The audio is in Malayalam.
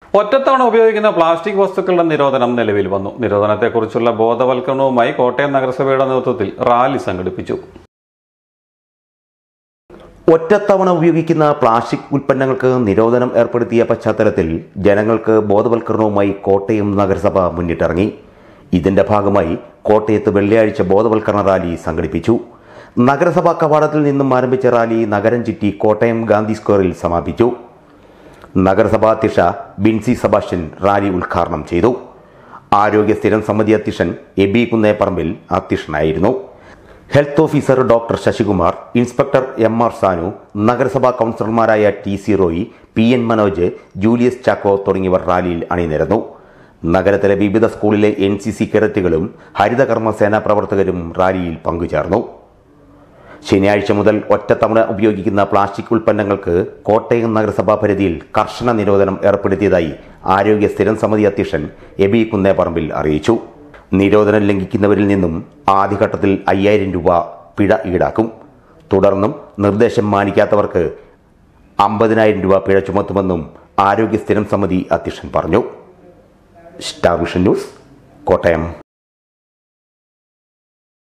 ഒറ്റത്തവണ ഉപയോഗിക്കുന്ന പ്ലാസ്റ്റിക് വസ്തുക്കളുടെ നിരോധനം നിലവിൽ വന്നു നിരോധനത്തെക്കുറിച്ചുള്ള ബോധവൽക്കരണവുമായി കോട്ടയം നഗരസഭയുടെ നേതൃത്വത്തിൽ റാലി സംഘടിപ്പിച്ചു ഒറ്റത്തവണ ഉപയോഗിക്കുന്ന പ്ലാസ്റ്റിക് ഉൽപ്പന്നങ്ങൾക്ക് നിരോധനം ഏർപ്പെടുത്തിയ പശ്ചാത്തലത്തിൽ ജനങ്ങൾക്ക് ബോധവൽക്കരണവുമായി കോട്ടയം നഗരസഭ മുന്നിട്ടിറങ്ങി ഇതിന്റെ ഭാഗമായി കോട്ടയത്ത് വെള്ളിയാഴ്ച ബോധവൽക്കരണ റാലി സംഘടിപ്പിച്ചു നഗരസഭാ കവാടത്തിൽ നിന്നും ആരംഭിച്ച റാലി നഗരം ചുറ്റി കോട്ടയം ഗാന്ധി സ്ക്വയറിൽ സമാപിച്ചു നഗരസഭാ അധ്യക്ഷ ബിൻസി സബാഷ്യൻ റാലി ഉദ്ഘാടനം ചെയ്തു ആരോഗ്യ സ്ഥിരം സമിതി അധ്യക്ഷൻ എബി കുന്നേപ്പറമ്പിൽ അധ്യക്ഷനായിരുന്നു health officer doctor Sasikumar inspector M R Sanu നഗരസഭാ കൗൺസിലർമാരായ T C Roy P N Manoj Julius Chacko തുടങ്ങിയവർ റാലിയിൽ അണിനിരന്നു നഗരത്തിലെ വിവിധ സ്കൂളിലെ എൻ സി സി കേഡറ്റുകളും ഹരിതകർമ്മസേനാ പ്രവർത്തകരും റാലിയിൽ പങ്കുചേർന്നു ശനിയാഴ്ച മുതൽ ഒറ്റത്തവണ ഉപയോഗിക്കുന്ന പ്ലാസ്റ്റിക് ഉൽപ്പന്നങ്ങൾക്ക് കോട്ടയം നഗരസഭാ പരിധിയിൽ കർശന നിരോധനം ഏർപ്പെടുത്തിയതായി ആരോഗ്യ സ്ഥിരം സമിതി അധ്യക്ഷൻ എബി കുന്നേപ്പറമ്പിൽ അറിയിച്ചു നിരോധനം ലംഘിക്കുന്നവരിൽ നിന്നും ആദ്യഘട്ടത്തിൽ അയ്യായിരം രൂപ പിഴ ഈടാക്കും തുടർന്നും നിർദ്ദേശം മാനിക്കാത്തവർക്ക് അമ്പതിനായിരം രൂപ പിഴ ചുമത്തുമെന്നും ആരോഗ്യ സ്ഥിരം സമിതി അധ്യക്ഷൻ പറഞ്ഞു സ്റ്റാർ വിഷൻ ന്യൂസ് കോട്ടയം